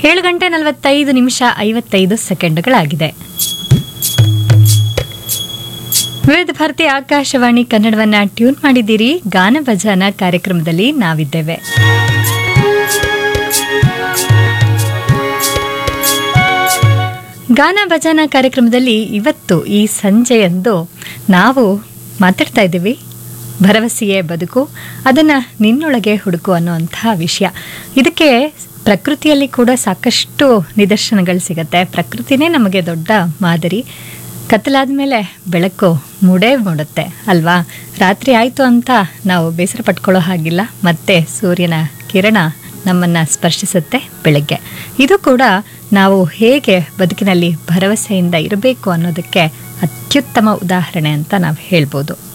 ಏಳು ಗಂಟೆ ನಲವತ್ತೈದು ನಿಮಿಷ ಐವತ್ತೈದು ಸೆಕೆಂಡ್ಗಳಾಗಿದೆ ವಿವಿಧ ಭಾರತಿ ಆಕಾಶವಾಣಿ ಕನ್ನಡವನ್ನ ಟ್ಯೂನ್ ಮಾಡಿದ್ದೀರಿ ಗಾನ ಭಜಾನ ಕಾರ್ಯಕ್ರಮದಲ್ಲಿ ನಾವಿದ್ದೇವೆ ಗಾನ ಭಜಾನ ಕಾರ್ಯಕ್ರಮದಲ್ಲಿ ಇವತ್ತು ಈ ಸಂಜೆಯಂದು ನಾವು ಮಾತಾಡ್ತಾ ಇದ್ದೀವಿ ಭರವಸೆಯೇ ಬದುಕು ಅದನ್ನು ನಿನ್ನೊಳಗೆ ಹುಡುಕು ಅನ್ನುವಂತಹ ವಿಷಯ ಇದಕ್ಕೆ ಪ್ರಕೃತಿಯಲ್ಲಿ ಕೂಡ ಸಾಕಷ್ಟು ನಿದರ್ಶನಗಳು ಸಿಗತ್ತೆ ಪ್ರಕೃತಿನೇ ನಮಗೆ ದೊಡ್ಡ ಮಾದರಿ ಕತ್ತಲಾದ ಮೇಲೆ ಬೆಳಕು ಮೂಡೇ ಮೂಡುತ್ತೆ ಅಲ್ವಾ ರಾತ್ರಿ ಆಯಿತು ಅಂತ ನಾವು ಬೇಸರ ಪಟ್ಕೊಳ್ಳೋ ಹಾಗಿಲ್ಲ ಮತ್ತೆ ಸೂರ್ಯನ ಕಿರಣ ನಮ್ಮನ್ನು ಸ್ಪರ್ಶಿಸುತ್ತೆ ಬೆಳಗ್ಗೆ ಇದು ಕೂಡ ನಾವು ಹೇಗೆ ಬದುಕಿನಲ್ಲಿ ಭರವಸೆಯಿಂದ ಇರಬೇಕು ಅನ್ನೋದಕ್ಕೆ ಅತ್ಯುತ್ತಮ ಉದಾಹರಣೆ ಅಂತ ನಾವು ಹೇಳ್ಬೋದು